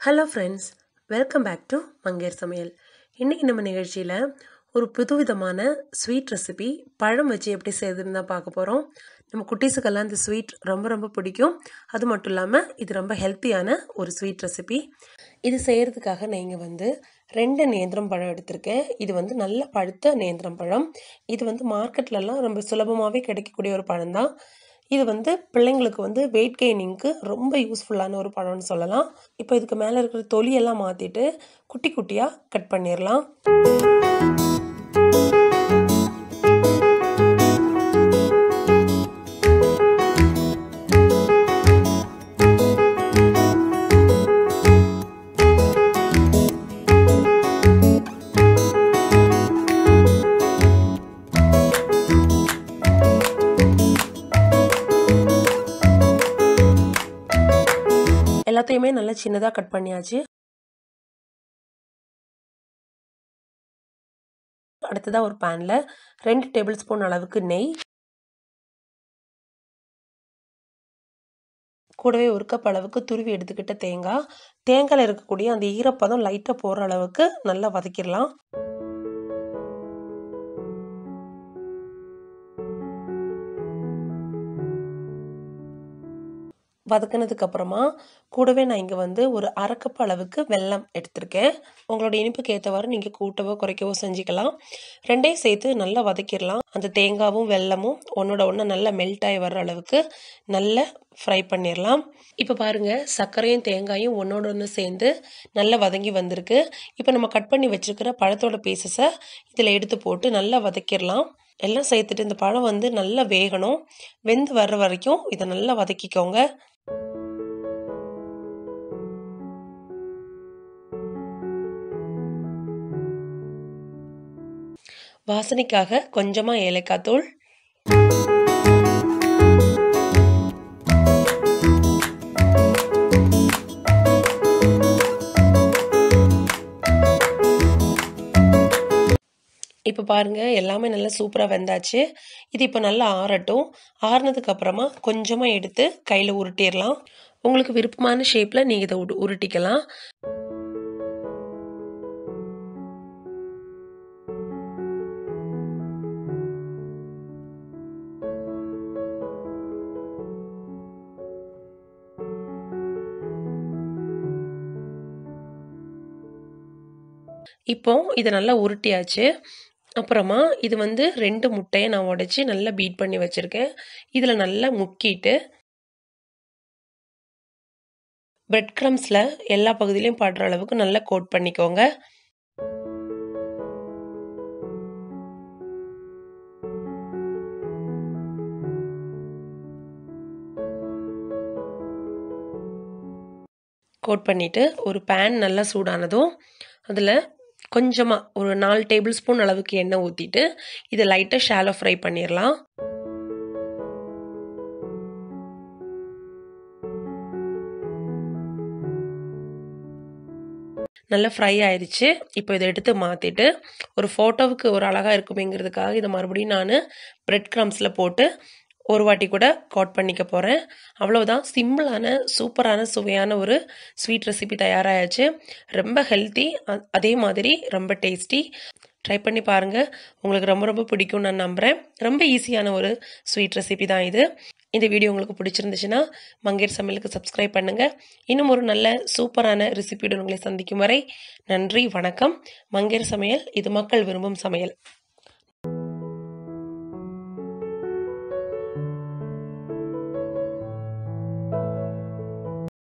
hello friends welcome back to மங்கேர் சமையல் இன்றைக்கி நம்ம நிகழ்ச்சியில் ஒரு புதுவிதமான ஸ்வீட் ரெசிபி பழம் வச்சு எப்படி செய்யுதுன்னு தான் பார்க்க போகிறோம் நம்ம குட்டீஸுக்கெல்லாம் இந்த ஸ்வீட் ரொம்ப ரொம்ப பிடிக்கும் அது மட்டும் இல்லாமல் இது ரொம்ப ஹெல்த்தியான ஒரு ஸ்வீட் ரெசிபி இது செய்கிறதுக்காக நீங்கள் வந்து ரெண்டு நேந்திரம் பழம் எடுத்திருக்கேன் இது வந்து நல்ல பழுத்த நேந்திரம் பழம் இது வந்து மார்க்கெட்லலாம் ரொம்ப சுலபமாகவே கிடைக்கக்கூடிய ஒரு பழம் தான் இது வந்து பிள்ளைங்களுக்கு வந்து வெயிட் கெய்னிங்க்கு ரொம்ப யூஸ்ஃபுல்லான ஒரு பழம்னு சொல்லலாம் இப்போ இதுக்கு மேலே இருக்கிற தொலியெல்லாம் மாற்றிட்டு குட்டி குட்டியாக கட் பண்ணிடலாம் எல்லாத்தையுமே நல்லா சின்னதாக கட் பண்ணியாச்சு அடுத்ததாக ஒரு பேனில் ரெண்டு டேபிள் ஸ்பூன் அளவுக்கு நெய் கூடவே ஒரு கப் அளவுக்கு துருவி எடுத்துக்கிட்ட தேங்காய் தேங்காயில் இருக்கக்கூடிய அந்த ஈரப்பதம் லைட்டாக போகிற அளவுக்கு நல்லா வதக்கிடலாம் வதக்கினதுக்கு அப்புறமா கூடவே நான் இங்கே வந்து ஒரு அரைக்கப் அளவுக்கு வெல்லம் எடுத்திருக்கேன் உங்களோட இனிப்புக்கு ஏற்றவாறு நீங்கள் கூட்டவோ குறைக்கவோ செஞ்சுக்கலாம் ரெண்டையும் சேர்த்து நல்லா வதக்கிடலாம் அந்த தேங்காவும் வெல்லமும் ஒன்றோட ஒன்று நல்லா மெல்ட் ஆகி வர்ற அளவுக்கு நல்லா ஃப்ரை பண்ணிடலாம் இப்போ பாருங்கள் சர்க்கரையும் தேங்காயும் ஒன்றோட ஒன்று சேர்ந்து நல்லா வதங்கி வந்திருக்கு இப்போ நம்ம கட் பண்ணி வச்சுருக்கிற பழத்தோட பீசஸை இதில் எடுத்து போட்டு நல்லா வதக்கிடலாம் எல்லாம் சேர்த்துட்டு இந்த பழம் வந்து நல்லா வேகணும் வெந்து வர்ற வரைக்கும் இதை நல்லா வதக்கிக்கோங்க வாசனைக்காக கொஞ்சமாக ஏலக்காய் தூள் இப்போ பாருங்கள் எல்லாமே நல்லா சூப்பராக வெந்தாச்சு இது இப்போ நல்லா ஆறட்டும் ஆறுனதுக்கு அப்புறமா கொஞ்சமாக எடுத்து கையில் உருட்டிடலாம் உங்களுக்கு விருப்பமான ஷேப்பில் நீங்கள் இதை உருட்டிக்கலாம் இப்போ இதை நல்லா உருட்டியாச்சு அப்புறமா இது வந்து ரெண்டு முட்டையை நான் உடைச்சி நல்லா பீட் பண்ணி வச்சுருக்கேன் இதில் நல்லா முக்கிட்டு பிரெட் க்ரம்ஸில் எல்லா பகுதியிலையும் படுற அளவுக்கு நல்லா கோட் பண்ணிக்கோங்க கோட் பண்ணிவிட்டு ஒரு பேன் நல்லா சூடானதும் அதில் கொஞ்சமாக ஒரு நாலு டேபிள் ஸ்பூன் அளவுக்கு எண்ணெய் ஊற்றிட்டு இதை லைட்டாக ஷாலோ ஃப்ரை பண்ணிடலாம் நல்லா ஃப்ரை ஆயிடுச்சு இப்போ இதை எடுத்து மாற்றிட்டு ஒரு ஃபோட்டோவுக்கு ஒரு அழகாக இருக்குமேங்கிறதுக்காக இதை மறுபடியும் நான் பிரெட் க்ரம்ஸில் போட்டு ஒரு வாட்டி கூட கோட் பண்ணிக்க போகிறேன் அவ்வளோதான் சிம்பிளான சூப்பரான சுவையான ஒரு ஸ்வீட் ரெசிபி தயாராகிடுச்சு ரொம்ப ஹெல்த்தி அதே மாதிரி ரொம்ப டேஸ்டி ட்ரை பண்ணி பாருங்கள் உங்களுக்கு ரொம்ப ரொம்ப பிடிக்கும் நான் நம்புகிறேன் ரொம்ப ஈஸியான ஒரு ஸ்வீட் ரெசிபி தான் இது இந்த வீடியோ உங்களுக்கு பிடிச்சிருந்துச்சுன்னா மங்கேர் சமையலுக்கு சப்ஸ்கிரைப் பண்ணுங்கள் இன்னும் ஒரு நல்ல சூப்பரான ரெசிபியுடன் உங்களை சந்திக்கும் வரை நன்றி வணக்கம் மங்கேர் சமையல் இது மக்கள் விரும்பும் சமையல்